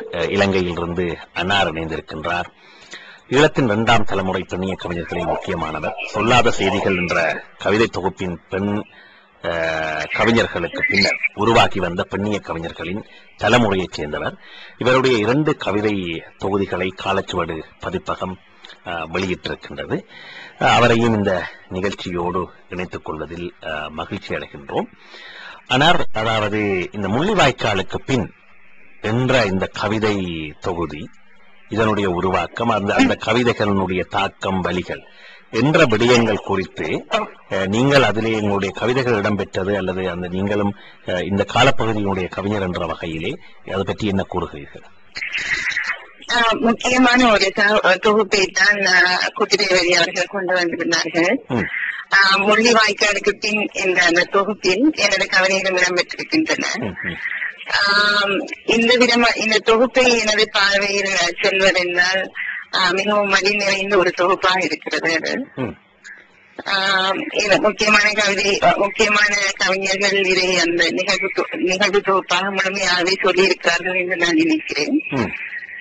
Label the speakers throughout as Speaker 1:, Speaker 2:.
Speaker 1: அஹ், இலங்கையிலிருந்து அன்னார் இணைந்திருக்கின்றார் ஈழத்தின் இரண்டாம் தலைமுறை பெண்ணிய கவிஞர்களில் முக்கியமானவர் சொல்லாத செய்திகள் என்ற கவிதை தொகுப்பின் பெண் அஹ், கவிஞர்களுக்கு பின்னர் உருவாகி வந்த பெண்ணிய கவிஞர்களின் தலைமுறையைச் சேர்ந்தவர் இவருடைய இரண்டு கவிதை தொகுதிகளை காலச்சுவடு பதிப்பகம் அஹ், வெளியிட்டிருக்கின்றது அஹ், அவரையும் இந்த நிகழ்ச்சியோடு இணைத்துக் கொள்வதில் அஹ், மகிழ்ச்சி அடைகின்றோம் ஆனால் அதாவது இந்த முள்ளிவாய்க்காலுக்கு பின் என்ற இந்த கவிதை தொகுதி இதனுடைய உருவாக்கம் அந்த அந்த கவிதைகளினுடைய தாக்கம் வழிகள் என்ற விடயங்கள் குறித்து அஹ், நீங்கள் அதிலே உங்களுடைய கவிதைகள் இடம்பெற்றது அல்லது அந்த நீங்களும் அஹ், இந்த காலப்பகுதியினுடைய கவிஞர் என்ற வகையிலே அதை பற்றி என்ன கூறுகிறீர்கள்
Speaker 2: ஆஹ் முக்கியமான ஒரு த- தொகுப்பை தான் ஆஹ், குதிரைவெளி அவர்கள் கொண்டு வந்திருந்தார்கள்
Speaker 1: ம்,
Speaker 2: ஆஹ், முள்ளிவாய்க்காலுக்கு பின் என்ற அந்த தொகுப்பில் எனது கவிதைகள் இடம்பெற்றிருக்கின்றன
Speaker 1: ம், ம்,
Speaker 2: ஆம், இந்த விதமா இந்த தொகுப்பை எனது பார்வையில் செல்வதென்றால் ஆஹ், மிகவும் மதி நிறைந்த ஒரு தொகுப்பாக இருக்கிறது அது
Speaker 1: ம்,
Speaker 2: ஆம், இது முக்கியமான கவிதை முக்கியமான கவிஞர்கள் இதை அந்த நிகழ்வு தொ- நிகழ்வு தொகுப்பாக முழுமையாகவே சொல்லியிருக்கிறார்கள் என்று நான் நினைக்கிறேன்
Speaker 1: ம்,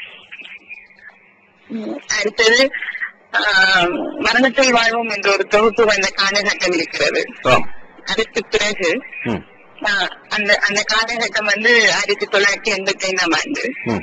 Speaker 2: அடுத்தது ஆம், மரணத்தில் வாழ்வோம் என்ற ஒரு தொகுப்பு வந்த காலகட்டம் இருக்கிறது
Speaker 1: ஆம்,
Speaker 2: அதற்கு பிறகு
Speaker 1: ம்,
Speaker 2: ஆஹ், அந்த அந்த காலகட்டம் வந்து ஆயிரத்தி தொள்ளாயிரத்தி எண்பத்தி ஐந்தாம் ஆண்டு
Speaker 1: ம்,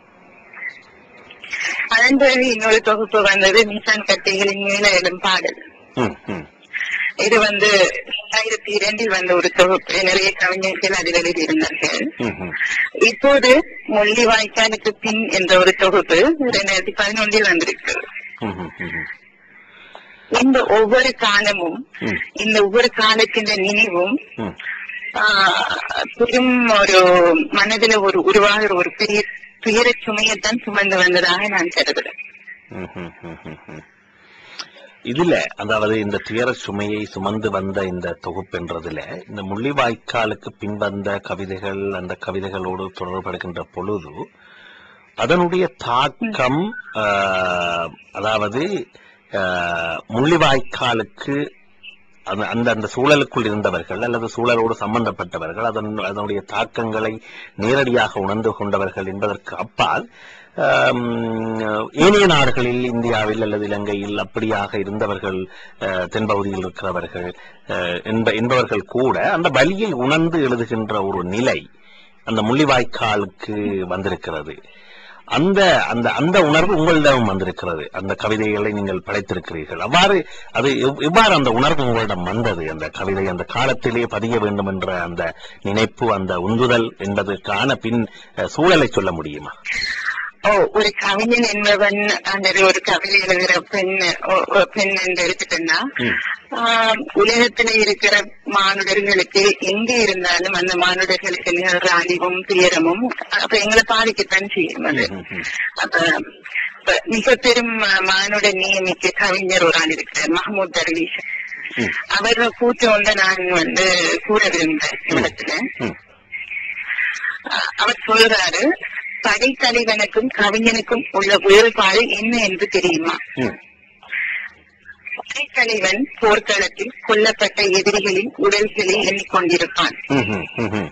Speaker 2: அதன் பிறகு இன்னொரு தொகுப்பு வந்தது நிசான் கட்டைகளின் மேல எழும் பாடல்
Speaker 1: ம், ம்,
Speaker 2: இது வந்து ரெண்டாயிரத்தி இரண்டில் வந்த ஒரு தொகுப்பு நிறைய கவிஞர்கள் அதில் எழுதியிருந்தார்கள்
Speaker 1: ம், ம்,
Speaker 2: இப்போது மொழி வாய்க்காலுக்கு பின் என்ற ஒரு தொகுப்பு இரண்டாயிரத்தி பதினொன்றில் வந்திருக்கிறது
Speaker 1: ம், ம், ம்,
Speaker 2: இந்த ஒவ்வொரு காலமும்
Speaker 1: ம்,
Speaker 2: இந்த ஒவ்வொரு காலத்தின் நினைவும்
Speaker 1: ம்,
Speaker 2: ஆஹ், பெரும் ஒரு மனதில் ஒரு உருவாகிற ஒரு பெரிய துயர சுமையைத்தான் சுமந்து வந்ததாக நான் கருதுறேன்
Speaker 1: ம், ம், ம், ம், ம். இதுல அதாவது இந்த துயர சுமையை சுமந்து வந்த இந்த தொகுப்புன்றதுல இந்த முள்ளிவாய்க்காலுக்கு பின்வந்த கவிதைகள் அந்த கவிதைகளோடு தொடர்படுகின்ற பொழுது அதனுடைய தாக்கம் ஆஹ், அதாவது ஆஹ், முள்ளிவாய்க்காலுக்கு அந்த அந்த அந்த சூழலுக்குள் இருந்தவர்கள் அல்லது சூழலோடு சம்பந்தப்பட்டவர்கள் அதன் அதனுடைய தாக்கங்களை நேரடியாக உணர்ந்து கொண்டவர்கள் என்பதற்கு அப்பால் ஆம், ஏனைய நாடுகளில் இந்தியாவில் அல்லது இலங்கையில் அப்படியாக இருந்தவர்கள் அஹ், தென்பகுதியில் இருக்கிறவர்கள் அஹ், என்ப என்பவர்கள் கூட அந்த வழியில் உணர்ந்து எழுதுகின்ற ஒரு நிலை அந்த முள்ளிவாய்க்காலுக்கு வந்திருக்கிறது அந்த அந்த அந்த உணர்வு உங்களிடம் வந்திருக்கிறது அந்த கவிதைகளை நீங்கள் படைத்திருக்கிறீர்கள் அவ்வாறு அது எவ்- எவ்வாறு அந்த உணர்வு உங்களிடம் வந்தது அந்த கவிதை அந்த காலத்திலே பதிய வேண்டும் என்ற அந்த நினைப்பு அந்த உந்துதல் என்பதற்கான பின் அஹ், சூழலை சொல்ல முடியுமா
Speaker 2: ஓ ஒரு கவிஞன் என்பவன் அந்த ஒரு கவிதை எழுதுகிற பெண் ஓ- ஒரு பெண் என்று எடுத்துட்டோம்னா
Speaker 1: ம்,
Speaker 2: ஆஹ், உலகத்துல இருக்கிற மானுடர்களுக்கு எங்க இருந்தாலும் அந்த மானுடர்களுக்கு நிகழ்ற அழிவும் துயரமும் அப்ப எங்களை பாதிக்கத்தான் செய்யும் அது
Speaker 1: ம், ம்,
Speaker 2: அப்ப இப்ப மிக பெரும் அஹ், மானுட நியமிக்க கவிஞர் ஒரு ஆள் இருக்கிறார் மஹமூத் தர்வீஷ்
Speaker 1: ம்,
Speaker 2: அவர் கூட்டு வந்து நான் வந்து கூற விரும்புறேன் இடத்துல
Speaker 1: ம்,
Speaker 2: அஹ், அவர் சொல்றாரு படைத்தலைவனுக்கும் கவிஞனுக்கும் உள்ள வேறுபாடு என்ன என்று தெரியுமா
Speaker 1: ம்,
Speaker 2: படைத்தலைவன் போர்க்களத்தில் கொல்லப்பட்ட எதிரிகளின் உடல்களை எண்ணிக்கொண்டிருப்பான்
Speaker 1: ம், ம், ம், ம்.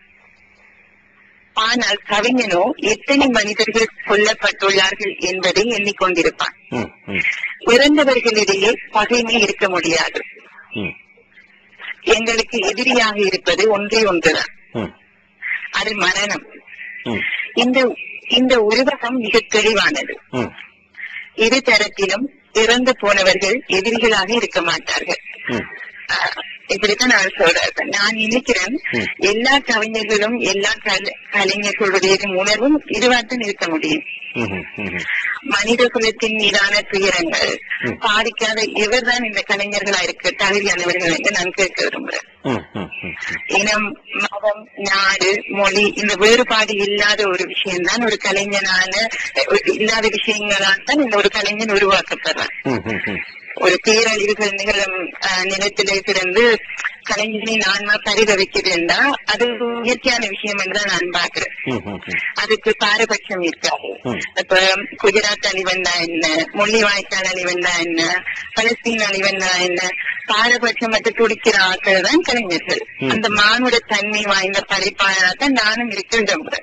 Speaker 2: ஆனால் கவிஞனோ எத்தனை மனிதர்கள் கொல்லப்பட்டுள்ளார்கள் என்பதை எண்ணிக்கொண்டிருப்பான்
Speaker 1: ம், ம்,
Speaker 2: இறந்தவர்களிடையே பகைமை இருக்க முடியாது
Speaker 1: ம்,
Speaker 2: எங்களுக்கு எதிரியாக இருப்பது ஒன்றே ஒன்றுதான்
Speaker 1: ம்,
Speaker 2: அது மரணம்
Speaker 1: ம்,
Speaker 2: இந்த இந்த உருவகம் மிக தெளிவானது
Speaker 1: ம்,
Speaker 2: இரு தரத்திலும் இறந்து போனவர்கள் எதிரிகளாக இருக்க மாட்டார்கள்
Speaker 1: ம்,
Speaker 2: ஆஹ் இப்படித்தான் நான் சொல்றேன் நான் நினைக்கிறேன்
Speaker 1: ம்.
Speaker 2: எல்லா கவிஞர்களும் எல்லா கலை- கலைஞர்களுடைய உணர்வும் இதுவாகத்தான் இருக்க முடியும்
Speaker 1: ம், ம், ம்,
Speaker 2: மனித குலத்தின் மீதான துயரங்கள்
Speaker 1: ம்.
Speaker 2: பாதிக்காத இவர்தான் இந்த கலைஞர்களா இருக்க தகுதியானவர்கள் என்று நான் கேட்க விரும்புறேன்
Speaker 1: ம், ம், ம், ம்.
Speaker 2: இனம் மதம் நாடு மொழி இந்த வேறுபாடு இல்லாத ஒரு விஷயம்தான் ஒரு கலைஞனான ஒரு இல்லாத விஷயங்களால் தான் இந்த ஒரு கலைஞன் உருவாக்கப்படுறான்
Speaker 1: ம், ம், ம்.
Speaker 2: ஒரு பேரழிவுகள் நிகழும் அஹ், நிலத்திலே பிறந்து கலைஞரின் ஆன்மா பரிதவிக்குதுன்னா அது ஒரு இயற்கையான விஷயம் என்று தான் நான் பாக்குறேன்
Speaker 1: ம், ம், ம்.
Speaker 2: அதுக்கு பாரபட்சம் இருக்காது
Speaker 1: ம்.
Speaker 2: இப்ப குஜராத் அழிவந்தா என்ன முள்ளிவாய்க்கால் அழிவந்தா என்ன பலஸ்தீன் அழிவந்தா என்ன பாரபட்சம் மட்டும் துடிக்கிற ஆட்கள் தான் கலைஞர்கள்
Speaker 1: ம்.
Speaker 2: அந்த மானுட தன்மை வாய்ந்த படைப்பாளராக தான் நானும் இருக்க விரும்புறேன்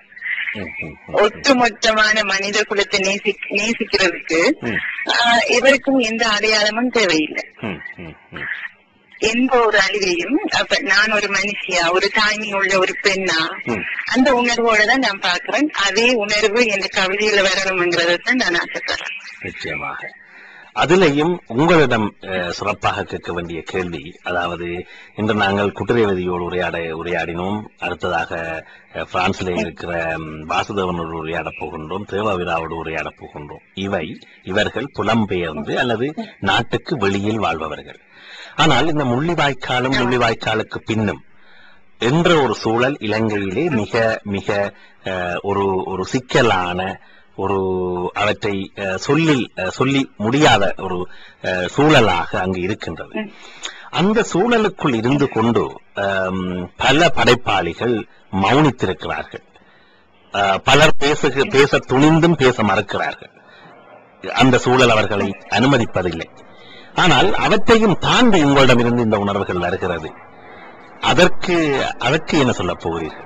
Speaker 1: ம், ம், ம்.
Speaker 2: ஒட்டுமொத்தமான மனித குலத்தை நேசி நேசிக்கிறதுக்கு
Speaker 1: ம்,
Speaker 2: ஆஹ், இவருக்கும் எந்த அடையாளமும் தேவையில்லை
Speaker 1: ம், ம், ம்.
Speaker 2: எந்த ஒரு அழிவையும் அப்ப நான் ஒரு மனுஷியா ஒரு தாய்மை உள்ள ஒரு பெண்ணா
Speaker 1: ம்.
Speaker 2: அந்த உணர்வோட தான் நான் பாக்குறேன் அதே உணர்வு இந்த கவிதையில வரணுங்கிறத தான் நான் ஆசைப்படுறேன்
Speaker 1: நிச்சயமாக அதிலேயும் உங்களிடம் அஹ், சிறப்பாக கேட்க வேண்டிய கேள்வி அதாவது இன்று நாங்கள் குற்றவிதியோடு உரையாட உரையாடினோம் அடுத்ததாக அஹ், பிரான்சிலே இருக்கிற ம், வாசுதேவனோடு உரையாடப் போகின்றோம் தேவாவிராவோடு உரையாடப் போகின்றோம் இவை இவர்கள் புலம்பெயர்ந்து அல்லது நாட்டுக்கு வெளியில் வாழ்பவர்கள் ஆனால் இந்த முள்ளிவாய்க்காலும் முள்ளிவாய்க்காலுக்கு பின்னும் என்ற ஒரு சூழல் இலங்கையிலே மிக மிக அஹ், ஒரு ஒரு சிக்கலான ஒரு அவற்றை அஹ், சொல்லி அஹ், சொல்லி முடியாத ஒரு அஹ், சூழலாக அங்கு இருக்கின்றது
Speaker 2: ம்.
Speaker 1: அந்த சூழலுக்குள் இருந்து கொண்டு ஆம், பல படைப்பாளிகள் மௌனித்திருக்கிறார்கள் அஹ், பலர் பேசுக பேச துணிந்தும் பேச மறுக்கிறார்கள் அந்த சூழல் அவர்களை அனுமதிப்பதில்லை ஆனால் அவற்றையும் தாண்டி உங்களிடமிருந்து இந்த உணர்வுகள் வருகிறது அதற்கு அதற்கு என்ன சொல்ல போகிறீர்கள்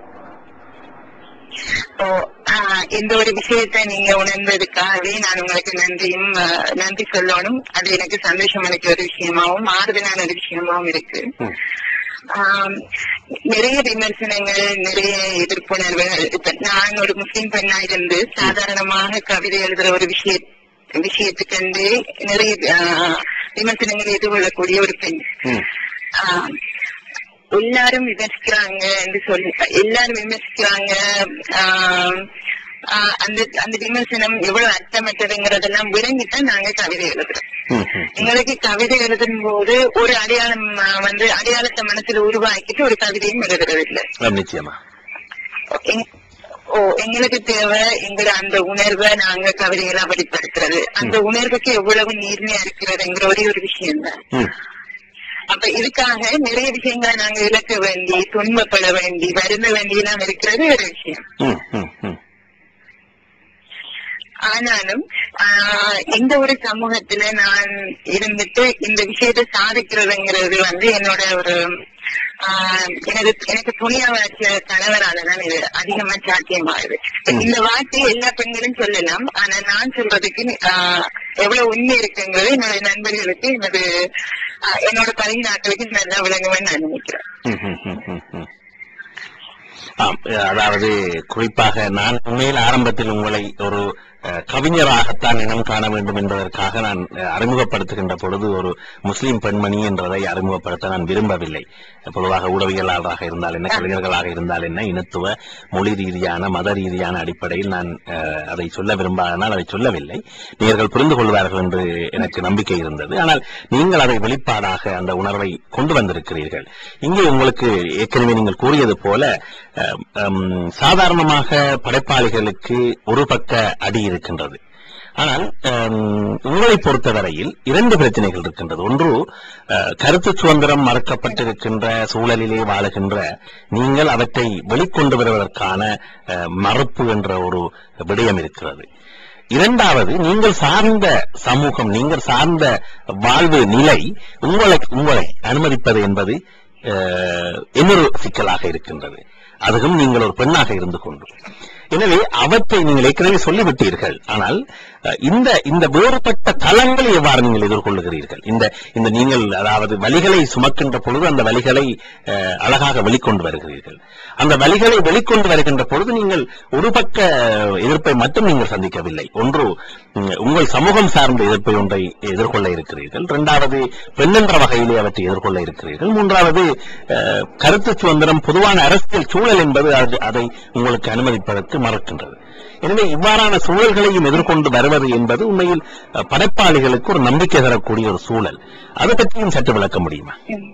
Speaker 2: So, ஆஹ், இந்த ஒரு விஷயத்தை நீங்க உணர்ந்ததுக்காகவே நான் உங்களுக்கு நன்றியும் ஆஹ், நன்றி சொல்லணும் அது எனக்கு சந்தோஷம் அளிக்க ஒரு விஷயமாவும் ஆறுதலான ஒரு விஷயமாவும் இருக்கு
Speaker 1: ம்.
Speaker 2: ஆம், நிறைய விமர்சனங்கள் நிறைய எதிர்ப்புணர்வுகள் இப்ப நான் ஒரு முஸ்லிம் பெண்ணா இருந்து சாதாரணமாக கவிதை எழுதுற ஒரு விஷய விஷயத்துக்கண்டு நிறைய ஆஹ், விமர்சனங்கள் எதிர்கொள்ளக்கூடிய ஒரு பெண்
Speaker 1: ம்.
Speaker 2: ஆஹ், எல்லாரும் விமர்சிக்கிறாங்க என்று சொல்லி எல்லாரும் விமர்சிக்கிறாங்க ஆஹ், ஆஹ், அந்த அந்த விமர்சனம் எவ்வளவு அர்த்தமற்றதுங்கிறதெல்லாம் விளங்கித்தான் நாங்க கவிதை எழுதுறோம்
Speaker 1: ம், ம்.
Speaker 2: எங்களுக்கு கவிதை எழுதும் போது ஒரு அடையாளம் ஆஹ், வந்து அடையாளத்தை மனசுல உருவாக்கிட்டு ஒரு கவிதையும் எழுதுறது இல்லை
Speaker 1: ஆம், நிச்சயமா
Speaker 2: எங்க- ஓ எங்களுக்கு தேவை எங்களோட அந்த உணர்வை நாங்க கவிதைகளா வெளிப்படுத்துறது அந்த உணர்வுக்கு எவ்வளவு நீர்மையா இருக்கிறதுங்கிற ஒரே ஒரு விஷயம் தான்
Speaker 1: ம்.
Speaker 2: அப்ப இதுக்காக நிறைய விஷயங்களை நாங்க இழக்க வேண்டி துன்பப்பட வேண்டி வருந்த வேண்டியெல்லாம் இருக்கிறது ஒரு விஷயம்
Speaker 1: ம், ம், ம்.
Speaker 2: ஆனாலும் ஆஹ், இந்த ஒரு சமூகத்துல நான் இருந்துட்டு இந்த விஷயத்தை சாதிக்கிறதுங்கிறது வந்து என்னோட ஒரு ஆஹ், எனது எனக்கு துணியா வச்ச கணவரால தான் இது அதிகமா சாத்தியமாகுது இந்த வார்த்தை எல்லா பெண்களும் சொல்லலாம் ஆனா நான் சொல்றதுக்கு ஆஹ், எவ்வளவு உண்மை இருக்குங்கிறது என்னோட நண்பர்களுக்கு எனது ஆஹ், என்னோட பழகி நாட்களுக்கு நல்லா விளங்குவேன்னு நான் நினைக்கிறேன்
Speaker 1: ம், ம், ம், ம், ம். ஆம், அதாவது குறிப்பாக நான் உண்மையில் ஆரம்பத்தில் உங்களை ஒரு அஹ், கவிஞராகத்தான் இனம் காண வேண்டும் என்பதற்காக நான் அஹ், அறிமுகப்படுத்துகின்ற பொழுது ஒரு முஸ்லிம் பெண்மணி என்றதை அறிமுகப்படுத்த நான் விரும்பவில்லை பொதுவாக ஊடகவியலாளராக இருந்தால் என்ன கவிஞர்களாக இருந்தால் என்ன இனத்துவ மொழி ரீதியான மத ரீதியான அடிப்படையில் நான் அஹ், அதை சொல்ல விரும்பாதனால் அதை சொல்லவில்லை நீங்கள் புரிந்து கொள்வார்கள் என்று எனக்கு நம்பிக்கை இருந்தது ஆனால் நீங்கள் அதை வெளிப்பாடாக அந்த உணர்வை கொண்டு வந்திருக்கிறீர்கள் இங்கே உங்களுக்கு ஏற்கனவே நீங்கள் கூறியது போல அஹ், ஹம், சாதாரணமாக படைப்பாளிகளுக்கு ஒரு பக்க அடி இருக்கின்றது ஆனால் ஹம், உங்களை பொறுத்தவரையில் இரண்டு பிரச்சனைகள் இருக்கின்றது ஒன்று அஹ், கருத்து சுதந்திரம் மறுக்கப்பட்டிருக்கின்ற சூழலிலே வாழுகின்ற நீங்கள் அவற்றை வெளிக்கொண்டு வருவதற்கான அஹ், மறுப்பு என்ற ஒரு விடயம் இருக்கிறது இரண்டாவது நீங்கள் சார்ந்த சமூகம் நீங்கள் சார்ந்த வாழ்வு நிலை உங்களை உங்களை அனுமதிப்பது என்பது அஹ், இன்னொரு சிக்கலாக இருக்கின்றது அதுவும் நீங்கள் ஒரு பெண்ணாக இருந்து கொண்டு எனவே அவற்றை நீங்கள் ஏற்கனவே சொல்லிவிட்டீர்கள் ஆனால் அஹ், இந்த இந்த வேறுபட்ட தளங்களை எவ்வாறு நீங்கள் எதிர்கொள்ளுகிறீர்கள் இந்த இந்த நீங்கள் அதாவது வலிகளை சுமக்கின்ற பொழுது அந்த வலிகளை அஹ், அழகாக வெளிக்கொண்டு வருகிறீர்கள் அந்த வலிகளை வெளிக்கொண்டு வருகின்ற பொழுது நீங்கள் ஒரு பக்க எதிர்ப்பை மட்டும் நீங்கள் சந்திக்கவில்லை ஒன்று உம், உங்கள் சமூகம் சார்ந்த எதிர்ப்பை ஒன்றை எதிர்கொள்ள இருக்கிறீர்கள் இரண்டாவது பெண்ணென்ற வகையிலே அவற்றை எதிர்கொள்ள இருக்கிறீர்கள் மூன்றாவது அஹ், கருத்து சுதந்திரம் பொதுவான அரசியல் சூழல் என்பது அது- அதை உங்களுக்கு அனுமதிப்பதற்கு மறுக்கின்றது எனவே இவ்வாறான சூழல்களையும் எதிர்கொண்டு வருவது என்பது உண்மையில் அஹ், படைப்பாளிகளுக்கு ஒரு நம்பிக்கை தரக்கூடிய ஒரு சூழல் அதை பற்றியும் சற்று விளக்க முடியுமா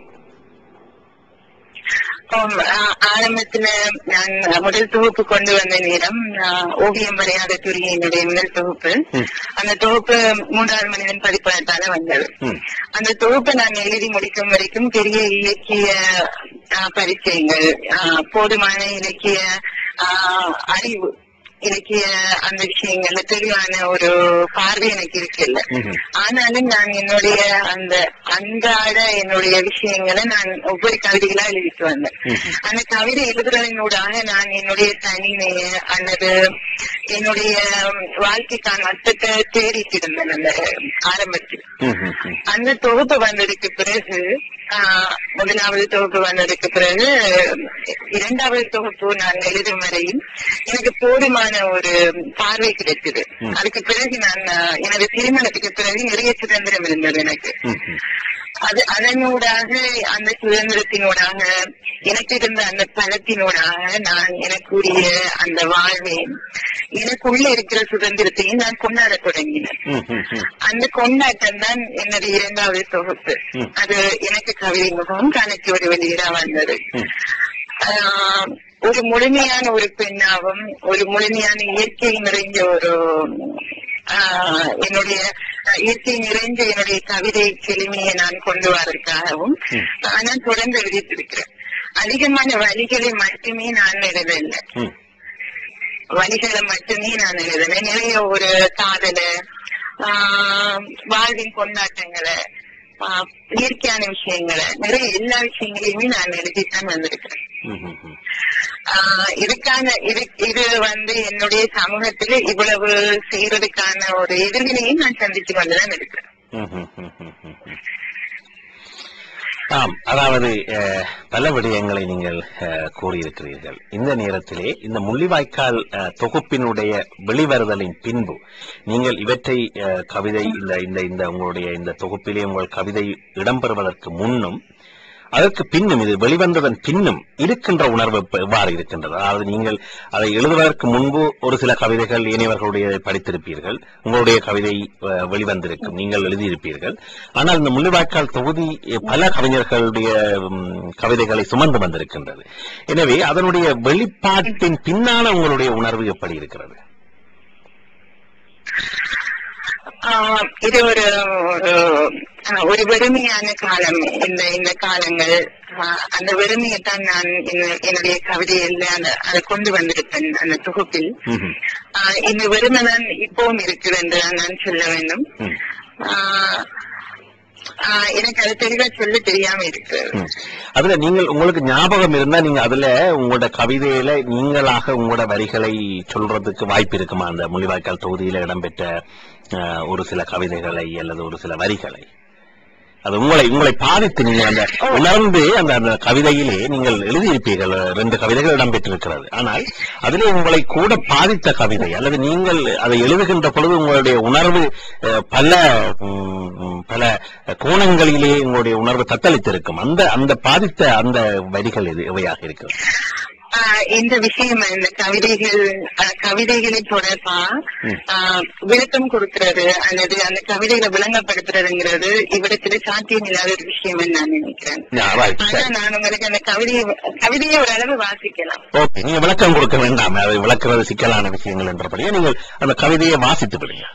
Speaker 2: ஆம், ஆ- ஆரம்பத்துல நான் முதல் தொகுப்பு கொண்டு வந்த நேரம் ஆஹ், ஓவியம் வரையாத துரிய என்னுடைய முதல் தொகுப்பு
Speaker 1: ம்.
Speaker 2: அந்த தொகுப்பு மூன்றாவது மனிதன் பதிப்பகத்தால வந்தது
Speaker 1: ம்.
Speaker 2: அந்த தொகுப்பை நான் எழுதி முடிக்கும் வரைக்கும் பெரிய இலக்கிய ஆஹ், பரிச்சயங்கள் ஆஹ், போதுமான இலக்கிய ஆஹ், அறிவு இலக்கிய அந்த விஷயங்கள்ல தெளிவான ஒரு பார்வை எனக்கு இருக்குல்ல
Speaker 1: ம்ஹும்.
Speaker 2: ஆனாலும் நான் என்னுடைய அந்த அன்றாட என்னுடைய விஷயங்களை நான் ஒவ்வொரு கவிதைகளா எழுதிட்டு வந்தேன்
Speaker 1: ம்ஹும்.
Speaker 2: அந்த கவிதை எழுதுறதனூடாக நான் என்னுடைய தனிமைய அல்லது என்னுடைய வாழ்க்கைக்கான அர்த்தத்தை தேடிட்டு இருந்தேன் அந்த ஆரம்பத்தில்
Speaker 1: ம்ஹும். ம்.
Speaker 2: அந்த தொகுப்பு வந்ததுக்கு பிறகு ஆஹ், முதலாவது தொகுப்பு வந்ததுக்கு பிறகு இரண்டாவது தொகுப்பு நான் எழுதும் வரையும் எனக்கு போதுமான ஒரு பார்வை கிடைத்தது
Speaker 1: ம்.
Speaker 2: அதுக்கு பிறகு நான் ஆஹ், எனது திருமணத்துக்கு பிறகு நிறைய சுதந்திரம் இருந்தது எனக்கு
Speaker 1: ம்ஹும்.
Speaker 2: அது அதனூடாக அந்த சுதந்திரத்தினூடாக எனக்கு இருந்த அந்த பலத்தினூடாக நான் எனக்குரிய அந்த வாழ்வை எனக்குள்ள இருக்கிற சுதந்திரத்தையும் நான் கொண்டாடத் தொடங்கினேன்
Speaker 1: ம்ஹும். ம்.
Speaker 2: அந்த கொண்டாட்டம் தான் என்னுடைய இரண்டாவது தொகுப்பு
Speaker 1: ம்.
Speaker 2: அது எனக்கு கவிதை முகம் கணக்கு ஒரு வெளியீடா வந்தது
Speaker 1: ம்.
Speaker 2: ஆஹ், ஒரு முழுமையான ஒரு பெண்ணாவும் ஒரு முழுமையான இயற்கை நிறைஞ்ச ஒரு ஆஹ், என்னுடைய ஆஹ், இயற்கை நிறைஞ்ச என்னுடைய கவிதை செழுமையை நான் கொண்டு வரதுக்காகவும்
Speaker 1: ம்.
Speaker 2: ஆஹ், நான் தொடர்ந்து எழுதிட்டிருக்கிறேன் அதிகமான வழிகளை மட்டுமே நான் எழுதல
Speaker 1: ம்.
Speaker 2: வழிகளை மட்டுமே நான் எழுதுனேன் நிறைய ஒரு காதல ஆஹ், வாழ்வின் கொண்டாட்டங்களை ஆஹ், இயற்கையான விஷயங்களை நிறைய எல்லா விஷயங்களையுமே நான் எழுதித்தான் வந்திருக்கிறேன்
Speaker 1: ம்ஹும். ம்.
Speaker 2: ஆஹ், இதுக்கான இது இது வந்து என்னுடைய சமூகத்துல இவ்வளவு செய்யறதுக்கான ஒரு எதிர்வினையும் நான் சந்திச்சு கொண்டுதான் இருக்கிறேன்
Speaker 1: ம்ஹும். ம். ம். ம். ம். ஆம் அதாவது அஹ், பல விடயங்களை நீங்கள் அஹ், கூறியிருக்கிறீர்கள் இந்த நேரத்திலே இந்த முள்ளிவாய்க்கால் அஹ், தொகுப்பினுடைய வெளிவருதலின் பின்பு நீங்கள் இவற்றை அஹ், கவிதை இந்த இந்த இந்த உங்களுடைய இந்த தொகுப்பிலே உங்கள் கவிதை இடம்பெறுவதற்கு முன்னும் அதற்கு பின்னும் இது வெளிவந்ததன் பின்னும் இருக்கின்ற உணர்வு இப்ப எவ்வாறு இருக்கின்றது அதாவது நீங்கள் அதை எழுதுவதற்கு முன்பு ஒரு சில கவிதைகள் இனியவர்களுடைய படித்திருப்பீர்கள் உங்களுடைய கவிதை அஹ், வெளிவந்திருக்கும் நீங்கள் எழுதியிருப்பீர்கள் ஆனால் இந்த முள்ளிவாய்க்கால் தொகுதி அஹ், பல கவிஞர்களுடைய ம், கவிதைகளை சுமந்து வந்திருக்கின்றது எனவே அதனுடைய வெளிப்பாட்டின் பின்னான உங்களுடைய உணர்வு எப்படி இருக்கிறது
Speaker 2: ஆஹ் இது ஒரு ஒரு- ஆஹ் ஒரு வெறுமையான காலம் இந்த இந்த காலங்கள் ஆஹ் அந்த வெறுமையைத்தான் நான் என்ன- என்னுடைய கவிதையில் அந்த அதை கொண்டு வந்திருப்பேன் அந்த தொகுப்பில்
Speaker 1: ம்ஹும்.
Speaker 2: ஆஹ் இந்த வெறுமை தான் இப்பவும் இருக்குது என்று தான் நான் சொல்ல வேண்டும்
Speaker 1: ம்.
Speaker 2: ஆஹ் ஆஹ் எனக்கு அது தெளிவா சொல்ல தெரியாம இருக்கு
Speaker 1: ம். அதுல நீங்கள் உங்களுக்கு ஞாபகம் இருந்தா நீங்க அதுல உங்களோட கவிதையில நீங்களாக உங்களோட வரிகளை சொல்றதுக்கு வாய்ப்பு இருக்குமா அந்த முள்ளிவாய்க்கால் தொகுதியில இடம்பெற்ற அஹ், ஒரு சில கவிதைகளை அல்லது ஒரு சில வரிகளை அது உங்களை உங்களை பாதித்து நீங்க அந்த உணர்ந்து அந்த அந்த கவிதையிலே நீங்கள் எழுதியிருப்பீர்கள் ரெண்டு கவிதைகள் இடம்பெற்றிருக்கிறது ஆனால் அதிலே உங்களை கூட பாதித்த கவிதை அல்லது நீங்கள் அதை எழுதுகின்ற பொழுது உங்களுடைய உணர்வு அஹ், பல ம், ம், பல கோணங்களிலே உங்களுடைய உணர்வு தத்தளித்திருக்கும் அந்த அந்த பாதித்த அந்த வரிகள் எது எவையாக இருக்கிறது
Speaker 2: ஆஹ் இந்த விஷயம் இந்த கவிதைகள் ஆஹ் கவிதைகளை தொடர்பா
Speaker 1: ம்.
Speaker 2: ஆஹ் விளக்கம் கொடுக்கிறது அல்லது அந்த கவிதைகளை விளங்கப்படுத்துறதுங்கிறது இவ்விடத்துல சாத்தியம் இல்லாத ஒரு விஷயம் நான் நினைக்கிறேன்
Speaker 1: Yeah, right,
Speaker 2: ஆனா
Speaker 1: சரி.
Speaker 2: நான் உங்களுக்கு அந்த கவிதையை கவிதையை ஓரளவு வாசிக்கலாம்
Speaker 1: ஓகே நீங்க விளக்கம் கொடுக்க வேண்டாம் அதை விளக்குறது சிக்கலான விஷயங்கள் என்றபடியே நீங்கள் அந்த கவிதையை வாசித்து விடுங்க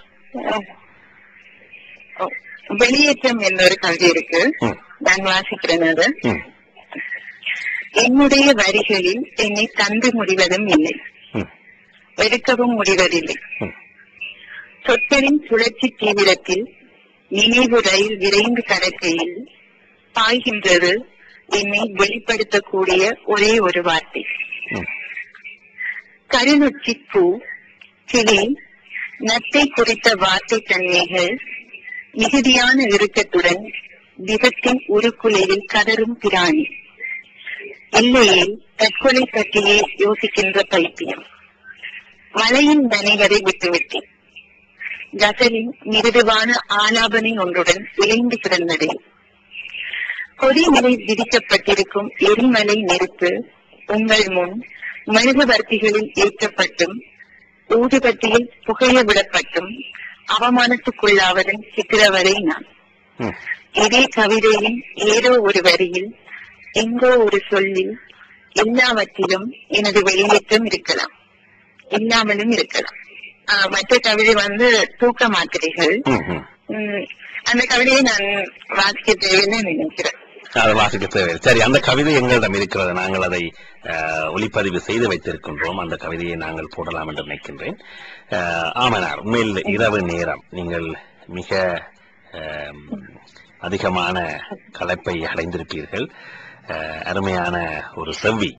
Speaker 2: ஓ, வெளியேற்றம் என்ற ஒரு கவிதை இருக்கு
Speaker 1: ம்.
Speaker 2: நான் வாசிக்கிறேன் அது
Speaker 1: ம்.
Speaker 2: என்னுடைய வரிகளில் என்னை தந்து முடிவதும் இல்லை
Speaker 1: ம்.
Speaker 2: வெறுக்கவும் முடிவதில்லை
Speaker 1: ம்.
Speaker 2: சொற்களின் சுழற்சி தீவிரத்தில் நினைவு ரயில் விரைந்து கடக்கையில் பாய்கின்றது என்னை வெளிப்படுத்தக்கூடிய ஒரே ஒரு வார்த்தை
Speaker 1: ம்.
Speaker 2: கருநொச்சி பூ கிளி நத்தை குறித்த வார்த்தை தன்மைகள் மிகுதியான இறுக்கத்துடன் விபத்தின் உருக்குலையில் கதரும் பிராணி இல்லையே தற்கொலை பற்றியே யோசிக்கின்ற பைத்தியம் மலையின் நனைவதை விட்டுவிட்டேன் கசலின் மிருதுவான ஆலாபனை ஒன்றுடன் விளைந்து கிடந்ததே கொடிநிலை விதிக்கப்பட்டிருக்கும் எரிமலை நெருப்பு உங்கள் முன் மெழுகுவர்த்திகளில் ஏற்றப்பட்டும் ஊதுபத்தியில் புகைய விடப்பட்டும் அவமானத்துக்குள்ளாவதன் சித்திரவதை நான்
Speaker 1: ம்.
Speaker 2: இதே கவிதையின் ஏதோ ஒரு வரியில் எங்கோ ஒரு சொல்லில் எல்லாவற்றிலும் எனது வெளியேற்றம் இருக்கலாம் இல்லாமலும் இருக்கலாம் ஆஹ் மற்ற கவிதை வந்து தூக்க மாத்திரைகள்
Speaker 1: ம். ம்.
Speaker 2: உம், அந்த கவிதையை நான் வாசிக்க தேவைன்னு நினைக்கிறேன்
Speaker 1: அதை வாசிக்க தேவை சரி அந்த கவிதை எங்களிடம் இருக்கிறது நாங்கள் அதை அஹ், ஒளிப்பதிவு செய்து வைத்திருக்கின்றோம் அந்த கவிதையை நாங்கள் போடலாம் என்று நினைக்கின்றேன் அஹ், ஆமனார் உண்மையில் இரவு நேரம் நீங்கள் மிக அஹ், அதிகமான களைப்பை அடைந்திருப்பீர்கள் அஹ், அருமையான ஒரு செவ்வி